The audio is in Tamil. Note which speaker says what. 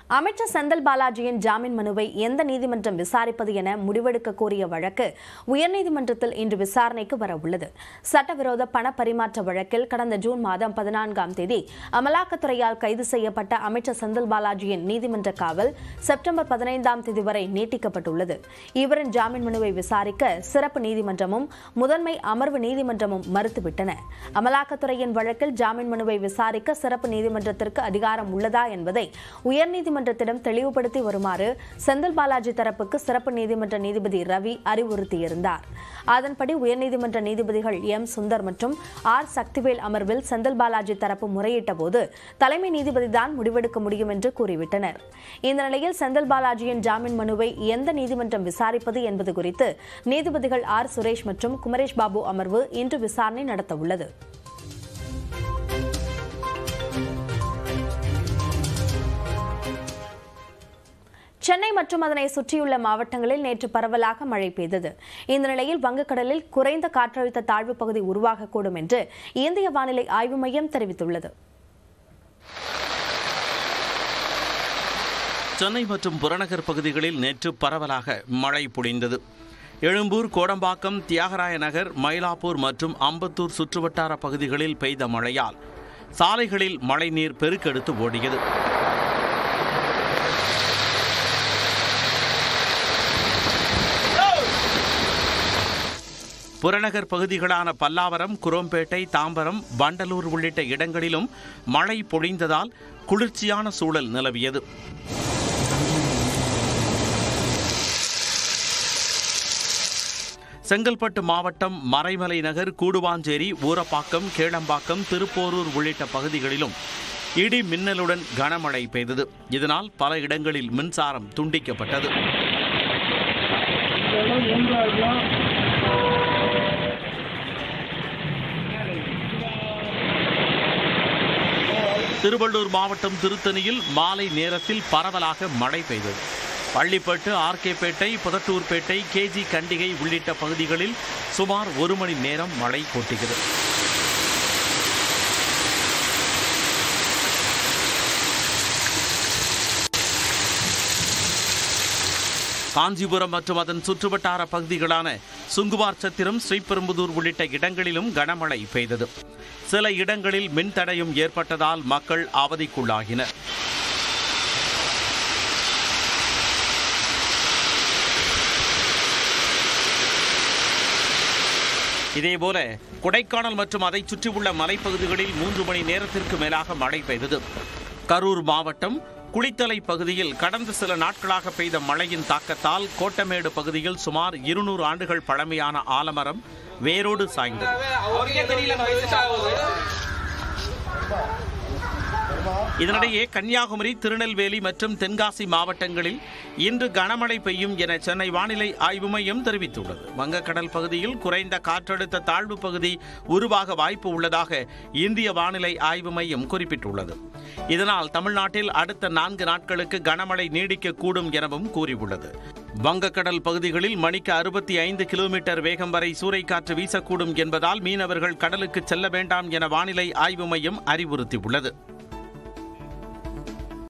Speaker 1: அமைச்சர் செந்தில் பாலாஜியின் ஜாமீன் மனுவை எந்த நீதிமன்றம் விசாரிப்பது என முடிவெடுக்க கோரிய வழக்கு உயர்நீதிமன்றத்தில் இன்று விசாரணைக்கு வர உள்ளது சட்டவிரோத பண பரிமாற்ற வழக்கில் கடந்த ஜூன் மாதம் பதினான்காம் தேதி அமலாக்கத்துறையால் கைது செய்யப்பட்ட அமைச்சர் செந்தில் பாலாஜியின் நீதிமன்ற காவல் செப்டம்பர் பதினைந்தாம் தேதி வரை நீட்டிக்கப்பட்டுள்ளது இவரின் ஜாமீன் மனுவை விசாரிக்க சிறப்பு நீதிமன்றமும் முதன்மை அமர்வு நீதிமன்றமும் மறுத்துவிட்டன அமலாக்கத்துறையின் வழக்கில் ஜாமீன் மனுவை விசாரிக்க சிறப்பு நீதிமன்றத்திற்கு அதிகாரம் உள்ளதா என்பதை உயர்நீதிமன்றத்திடம் தெளிவுபடுத்தி வருமாறு செந்தில் பாலாஜி தரப்புக்கு சிறப்பு நீதிமன்ற நீதிபதி ரவி அறிவுறுத்தியிருந்தார் அதன்படி உயர்நீதிமன்ற நீதிபதிகள் எம் சுந்தர் மற்றும் ஆர் சக்திவேல் அமர்வில் செந்தில் பாலாஜி தரப்பு முறையிட்ட போது தலைமை நீதிபதிதான் முடிவெடுக்க முடியும் என்று கூறிவிட்டனர் இந்த நிலையில் செந்தில் பாலாஜியின் ஜாமீன் மனுவை எந்த நீதிமன்றம் விசாரிப்பது என்பது குறித்து நீதிபதிகள் ஆர் சுரேஷ் மற்றும் குமரேஷ் பாபு அமர்வு இன்று விசாரணை நடத்த உள்ளது சென்னை மற்றும் அதனை சுற்றியுள்ள மாவட்டங்களில் நேற்று பரவலாக மழை பெய்தது இந்த நிலையில் வங்கக்கடலில் குறைந்த காற்றழுத்த தாழ்வு பகுதி உருவாகக்கூடும் என்று இந்திய வானிலை ஆய்வு மையம் தெரிவித்துள்ளது
Speaker 2: சென்னை மற்றும் புறநகர் பகுதிகளில் நேற்று பரவலாக மழை பொழிந்தது எழும்பூர் கோடம்பாக்கம் தியாகராய நகர் மயிலாப்பூர் மற்றும் அம்பத்தூர் சுற்றுவட்டார பகுதிகளில் பெய்த மழையால் சாலைகளில் மழைநீர் பெருக்கெடுத்து ஓடியது புறநகர் பகுதிகளான பல்லாவரம் குரோம்பேட்டை தாம்பரம் வண்டலூர் உள்ளிட்ட இடங்களிலும் மழை பொழிந்ததால் குளிர்ச்சியான சூழல் நிலவியது செங்கல்பட்டு மாவட்டம் மறைமலை நகர் கூடுவாஞ்சேரி ஊரப்பாக்கம் கேளம்பாக்கம் திருப்போரூர் உள்ளிட்ட பகுதிகளிலும் இடி மின்னலுடன் கனமழை பெய்தது இதனால் பல இடங்களில் மின்சாரம் துண்டிக்கப்பட்டது திருவள்ளூர் மாவட்டம் திருத்தணியில் மாலை நேரத்தில் பரவலாக மழை பெய்தது பள்ளிப்பட்டு ஆர்கேபேட்டை புதட்டூர்பேட்டை கேஜி கண்டிகை உள்ளிட்ட பகுதிகளில் சுமார் ஒரு மணி நேரம் மழை கொட்டுகிறது காஞ்சிபுரம் மற்றும் அதன் சுற்றுவட்டார பகுதிகளான சுங்குவார் சத்திரம் ஸ்ரீபெரும்புதூர் உள்ளிட்ட இடங்களிலும் கனமழை பெய்தது சில இடங்களில் மின்தடையும் ஏற்பட்டதால் மக்கள் அவதிக்குள்ளாகினர் இதேபோல கொடைக்கானல் மற்றும் அதைச் சுற்றியுள்ள மலைப்பகுதிகளில் மூன்று மணி நேரத்திற்கு மேலாக மழை பெய்தது கரூர் மாவட்டம் குளித்தலை பகுதியில் கடந்த சில நாட்களாக பெய்த மழையின் தாக்கத்தால் கோட்டமேடு பகுதியில் சுமார் இருநூறு ஆண்டுகள் பழமையான ஆலமரம் வேரோடு சாய்ந்தது இதனிடையே கன்னியாகுமரி திருநெல்வேலி மற்றும் தென்காசி மாவட்டங்களில் இன்று கனமழை பெய்யும் என சென்னை வானிலை ஆய்வு மையம் தெரிவித்துள்ளது வங்கக்கடல் பகுதியில் குறைந்த காற்றழுத்த தாழ்வு பகுதி உருவாக வாய்ப்பு உள்ளதாக இந்திய வானிலை ஆய்வு மையம் குறிப்பிட்டுள்ளது இதனால் தமிழ்நாட்டில் அடுத்த நான்கு நாட்களுக்கு கனமழை நீடிக்கக்கூடும் எனவும் கூறியுள்ளது வங்கக்கடல் பகுதிகளில் மணிக்கு அறுபத்தி ஐந்து கிலோமீட்டர் வேகம் வரை சூறைக்காற்று வீசக்கூடும் என்பதால் மீனவர்கள் கடலுக்கு செல்ல வேண்டாம் என வானிலை ஆய்வு மையம் அறிவுறுத்தியுள்ளது